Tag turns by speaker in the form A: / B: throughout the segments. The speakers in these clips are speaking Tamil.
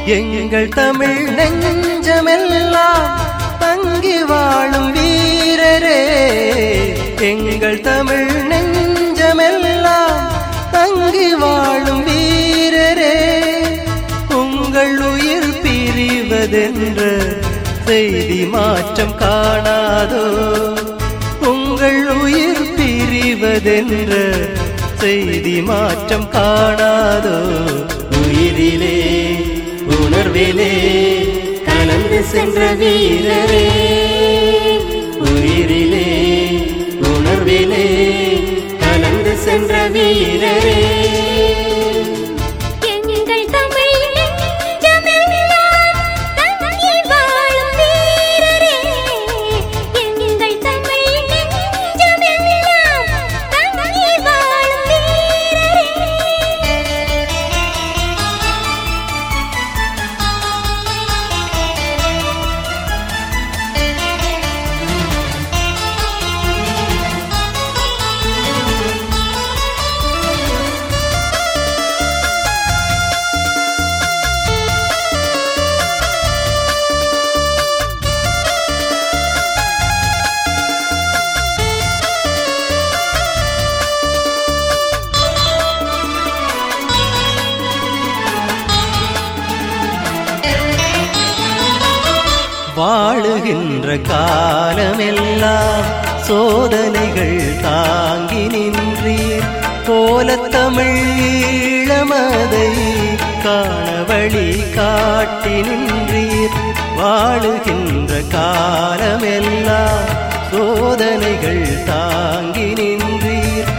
A: எங்கள் தமிழ் நெஞ்சமெல்லாம் தங்கி வாழும் வீரரே எங்கள் தமிழ் நெஞ்சமெல்லாம் தங்கி வாழும் வீரரே உங்கள் உயிர் பிரிவதென்ற செய்தி மாற்றம் காணாதோ உங்கள் உயிர் பிரிவதென்ற செய்தி மாற்றம் காணாதோ உயிரிலே உணர்விலே கலந்து சென்ற வீரரே உயிரிலே உணர்விலே கலந்து சென்ற வீரரே
B: எங்கள் தமிழ் நெஞ்சமெல்லாம் தங்கி வாழும் வீரரே எங்கள் தமிழ் நெஞ்சமெல்லாம் தங்கி வாழும் வீரரே
A: வாழுகின்ற காலமெல்லாம் சோதனைகள் தாங்கி நின்றீர் போல தமிழமதை காண வழி காட்டி நின்றீர் வாழுகின்ற காலமெல்லாம் சோதனைகள் தாங்கி நின்றீர்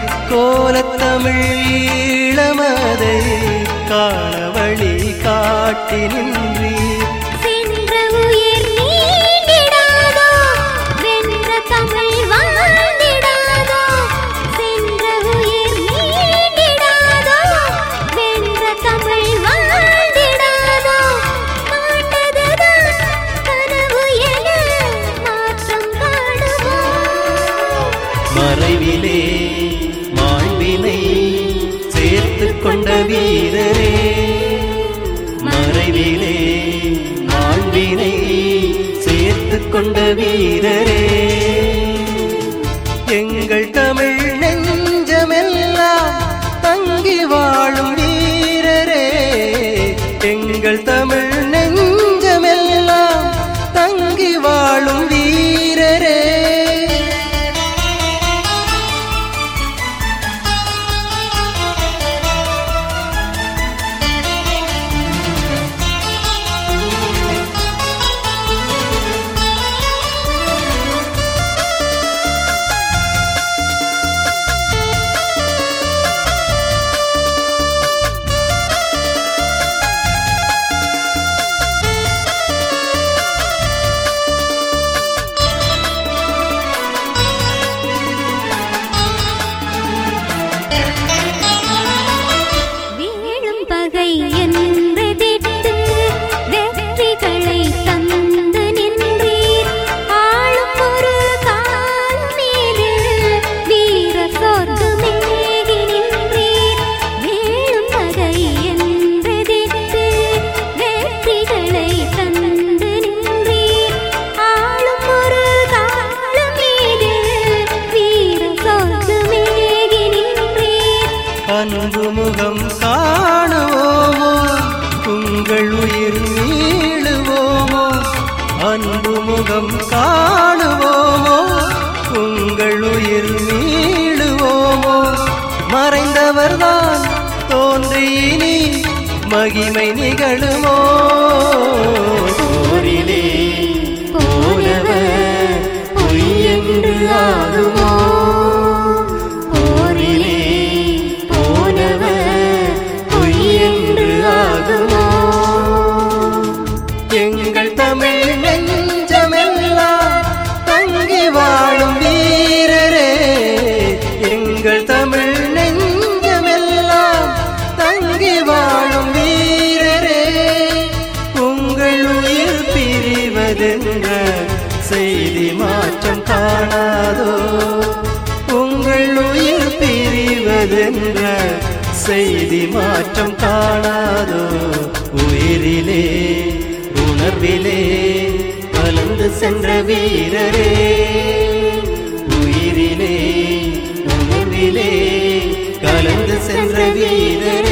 A: கோலத்தமிழமதை காண வழி காட்டி நின்றீர்
B: சென்ற உயிர் நீங்கிடாதோ வென்ற தமிழ் வாழ்ந்திடாதோ சென்ற உயிர் நீங்கிடாதோ வென்ற தமிழ் வாழ்ந்திடாதோ மாண்டதுதான் கனவு என மாற்றம் காணுவோம்
A: மறைவிலே மாண்பினை சேர்த்து கொண்ட வீரரே மறைவிலே மாண்பினை சேர்த்து கொண்ட வீரரே எங்கள் தமிழ் நெஞ்சமெல்லாம் தங்கி வாழும் வீரரே எங்கள் தமிழ் நெஞ்சமெல்லாம் தங்கி வாழும் வீரரே
B: வீழும் பகை என்றெதிர்த்து வெற்றிகளை தந்து நின்றீர் ஆளும் ஒரு காலமேது வீர சொர்க்கமேகி நின்றீர் வீழும் பகை என்றெதிர்த்து வெற்றிகளை தந்து நின்றீர் ஆளும் ஒரு காலமேது வீர சொர்க்கமேகி நின்றீர்
A: அன்பு முகம் காணுவோமோ உங்கள் உயிர் நீளுவோமோ அன்பு முகம் காணுவோமோ உங்கள் உயிர் நீளுவோமோ மறைந்தவர்தான் தோன்றி இனி மகிமை நிகழுமோ போரிலே போனவர் பொய் என்று ஆகுமோ போரிலே போனவர் பொய் என்று ஆகுமோ எங்கள் தமிழ் நெஞ்சமெல்லாம் தங்கி வாழும் வீரரே எங்கள் தமிழ் நெஞ்சமெல்லாம் தங்கி வாழும் வீரரே உங்கள் உயிர் பிரிவதென்ற செய்தி மாற்றம் காணாதோ உங்கள் உயிர் பிரிவதென்ற செய்தி மாற்றம் காணாதோ உயிரிலே உணர்விலே கலந்து சென்ற வீரரே உயிரிலே உணர்விலே கலந்து சென்ற வீரரே